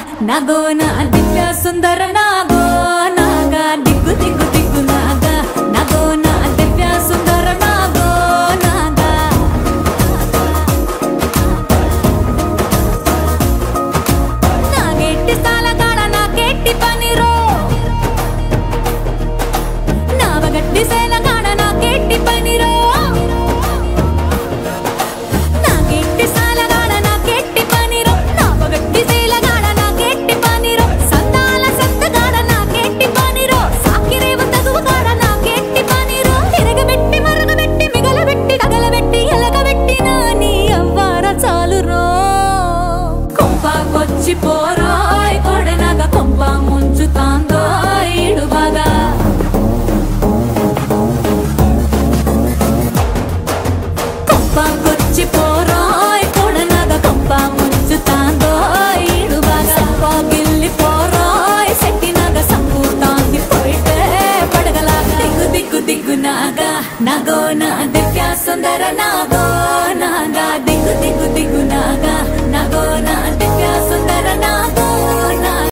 నాగో నా దివ్య సుందర నాగో నాగా దిగ్గు దిగ్గు దిగ్గు నాగా నాగో నా దివ్య సుందర నాగో నాగా నాగెట్టి స్థాలకాడ నాకెట్టి పనిరో నావగట్టి సేలకాడ నాకెట్టి పనిరో నాకెట్టి సాలగాడ నాకెట్టి పనిరో నావగట్టి సేలగాడ నాకెట్టి పనిరో సంతాల సత్తగాడ నాకెట్టి పనిరో సాకిరేవు తగువగాడ నాకెట్టి పనిరో తిరగబెట్టి మరగబెట్టి మిగలబెట్టి తగలబెట్టి ఎలగబెట్టి నా నీ అవ్వార చాలురో కొంపకొచ్చి పోరాయ్ కొడనగ కొంప ముంచుతాందో ఈడు బాగా కొంపకొచ్చి పోరాయ్ కొడనగ కొంప ముంచుతాందో ఈడు బాగా సంపాగిల్లి పోరాయ్ సెట్టినగ సంపూతాంది పోయితే పడగలాగా దిగ్గు దిగ్గు దిగ్గు నాగా నాగో నా దివ్య సుందర నాగో నాగా దిగ్గు దిగ్గు దిగ్గు నాగా నాగో నా దివ్య సుందర నాగా